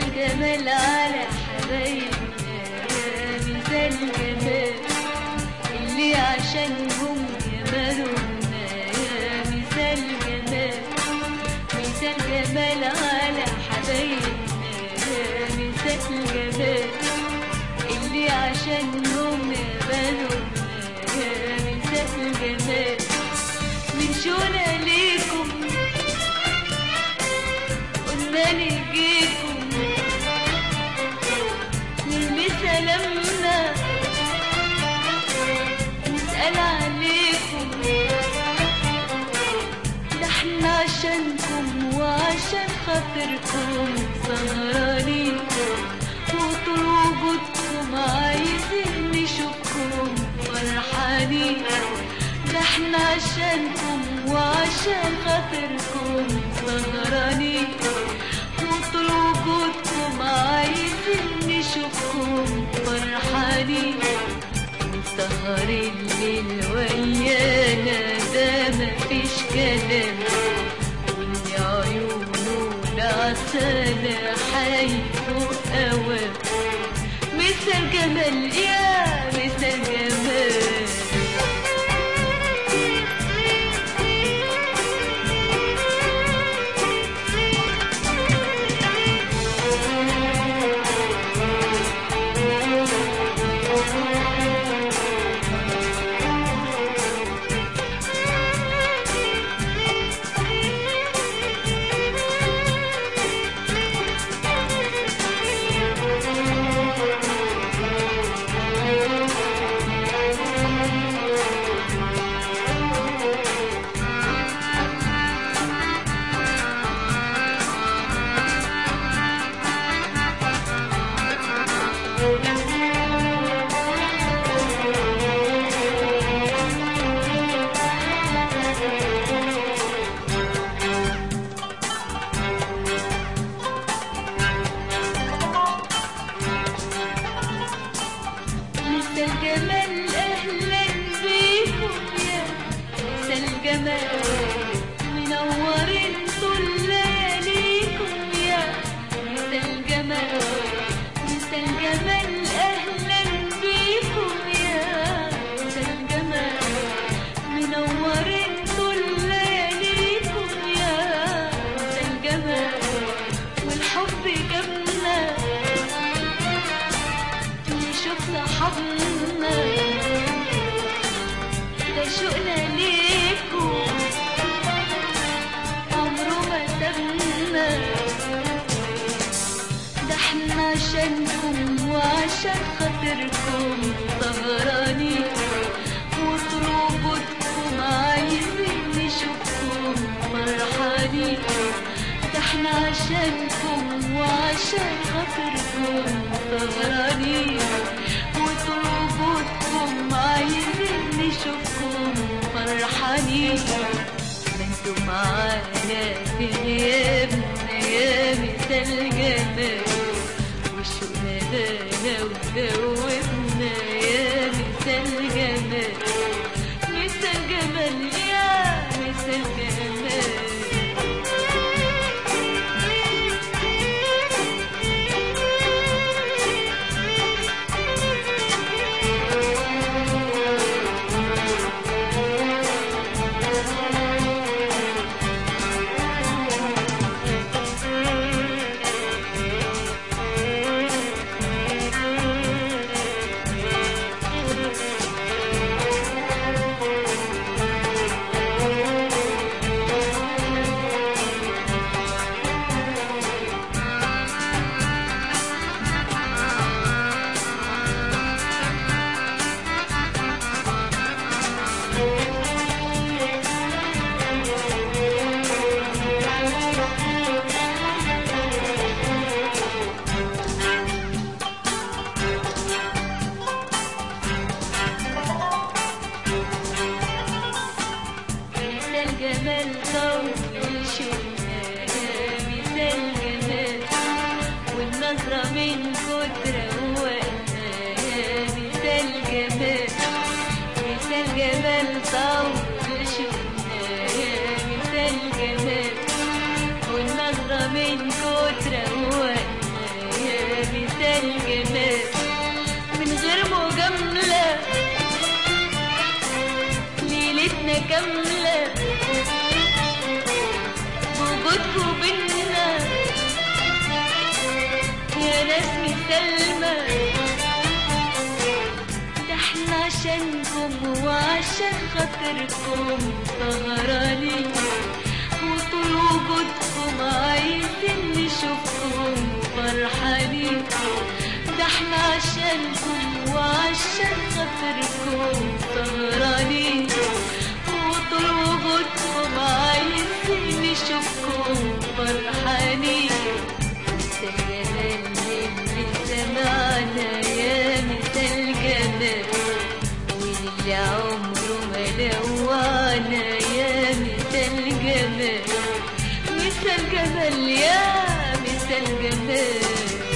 الجمال على حبايبنا يا مثال جمال اللي عشانهم جمالنا يا مثال جمال مثال جمال على حبايبنا يا مثال جمال اللي عشانهم جمالنا يا مثال جمال من شونا ليكم قلنا نجيكم نرمي سلامنا نسأل عليكم ده احنا عشانكم وعشان خاطركم سهرانين وطول وجودكم عايزين نشوفكم فرحانين ده احنا عشانكم وعشان خاطركم سهرانين وطول وجودكم عايزين نشوفكم فرحانين سهر الليل ويانا ده مفيش كلام واللي عيونه العسالة حيفوق أوام مثل جمال يا مثل جمال مثل الجمال اهلا بيكم يا مثل الجمال منورين طول لياليكم يا مثل الجمال مثل الجمال اهلا بيكم يا مثل الجمال منورين طول لياليكم يا مثل الجمال والحب جابنا نشوف صحابنا ده شوقنا ليكم عمره ما سابنا ده احنا عشانكم وعشان خاطركم سهرانين وطول وجودكم عايزين نشوفكم فرحانين ده احنا عشانكم وعشان خاطركم سهرانين وطول وجودكم عايزين نشوفكم فرحانين ما انتوا معانا في غيابنا يا مثال جمال وشوقنا دانا ودوبنا يا مثال جمال مثال جمال يا مثال جمال مثل جمال طول شوقنا يا مثل جمال والنظرة من كتر هوانا يا مثل جمال مثل جمال طول شوقنا يا مثل جمال والنظرة من كتر هوانا كاملة بوجودكوا بينا يا ناس مسلمة ده احنا عشانكم وعشان خاطركم سهرانين وطول وجودكم عايزين نشوفكم فرحانين ده احنا عشانكم وعشان خاطركم سهرانين وطول وجودكم عايزين نشوفكم فرحانين مثل الجمال اللي سمعنا يا مثل الجمال واللي عمره ما لوعنا يا مثل الجمال مثل جمال يا مثل جمال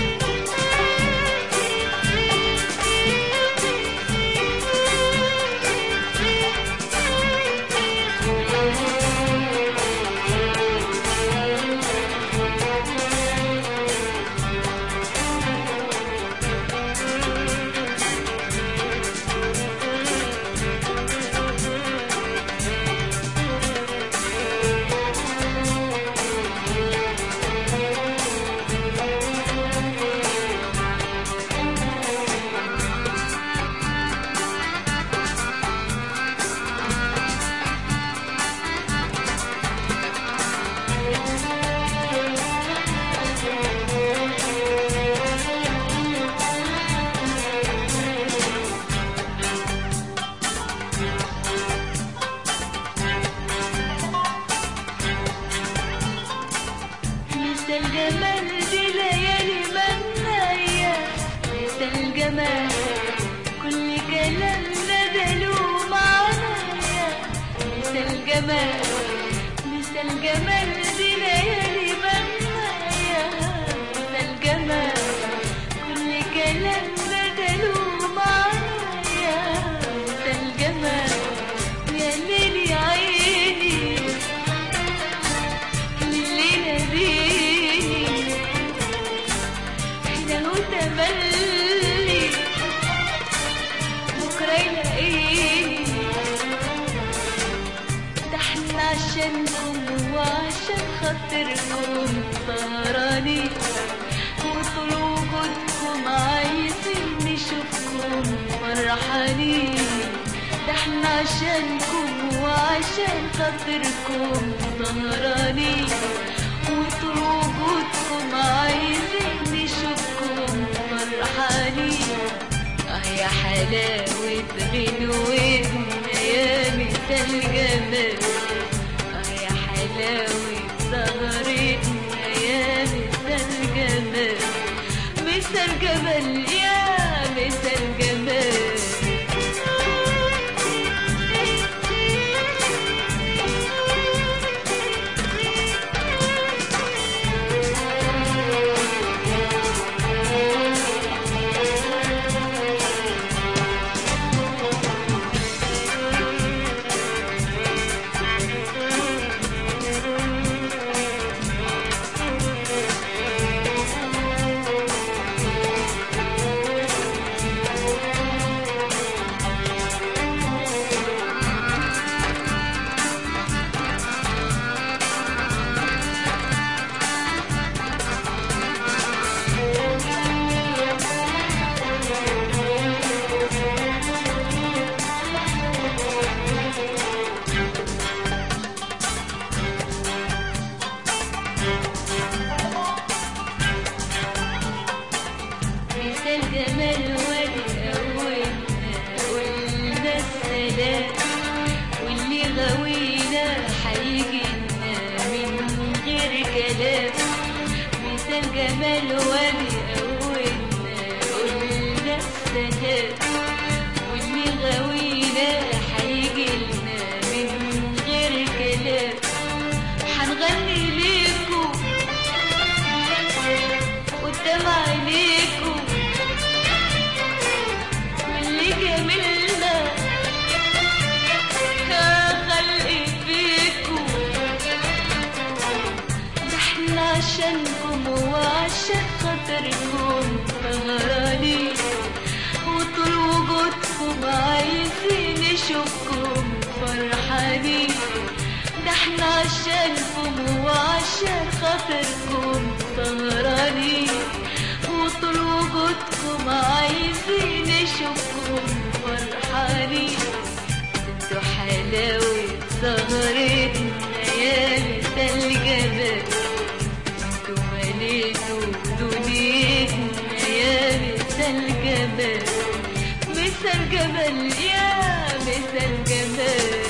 مثل الجمال دي ليالي منايا مثل الجمال كل كلامنا دلو معنايا مثل الجمال مثل الجمال دي ليالي منايا مثل الجمال كل كلامنا دلو معنايا مثل الجمال يا ليلي عيني اللي ناديني احنا هو تملي بكرة يلاقيني ده احنا عشانكم وعشان خاطركم سهرانين وطول وجودكم عايزين نشوفكم فرحانين ده احنا عشانكم وعشان خاطركم سهرانين وطول وجودكم عايزين نشوفكم فرحانين اه يا حلاوة غنوتنا يا مثل الجمال اه يا حلاوة سهرتنا يا مثل الجمال مثل جمال يا مثل جمال مثل جمال ولي أولنا قلنا السلام واللي غوينا هيجينا من غير كلام مثل جمال ولي أولنا قلنا السلام واللي غوينا هيجينا من غير كلام هنغني ليكم قدام عينيكم واللي جميلنا خلقي فيكم ده احنا عشانكم وعشان خاطركم سهرانين وطول وجودكم عايزين نشوفكم فرحانين فرحانين ده احنا عشانكم وعشان خاطركم سهرانين وطول وجودكم عايزين نشوفكم فرحانين انتوا حلاوة سهرتنا يا مثال الجمال انتوا مليتوا دنيتنا يا مثال جمال مثال جمال يا مثال جمال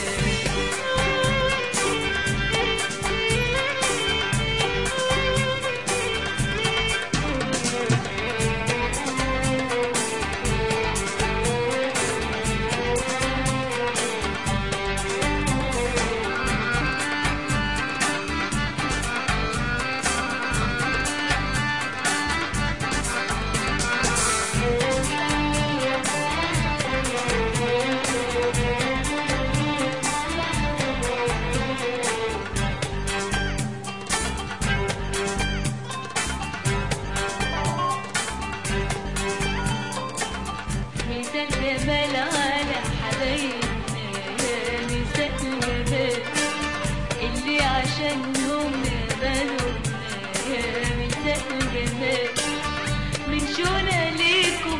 مثال جمال على حبايبنا يا مثال جمال اللي عشانهم بالونا يا مثال جمال من شونا ليكم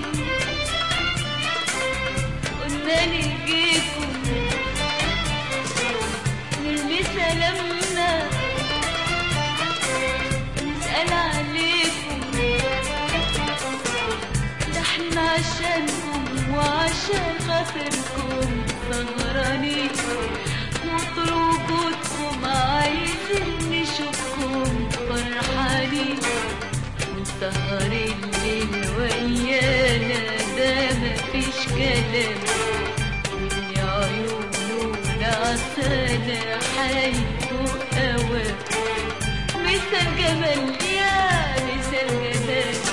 قلنا نجيكم نرمي سلامنا نسأل عليكم ده احنا عشانكم وعشان خاطركم سهرانين وطول وجودكم عايزين نشوفكم فرحانين وسهر الليل ويانا ده مفيش كلام من عيونه عسانا حيفوق أوام مثال جمال يا مثال جمال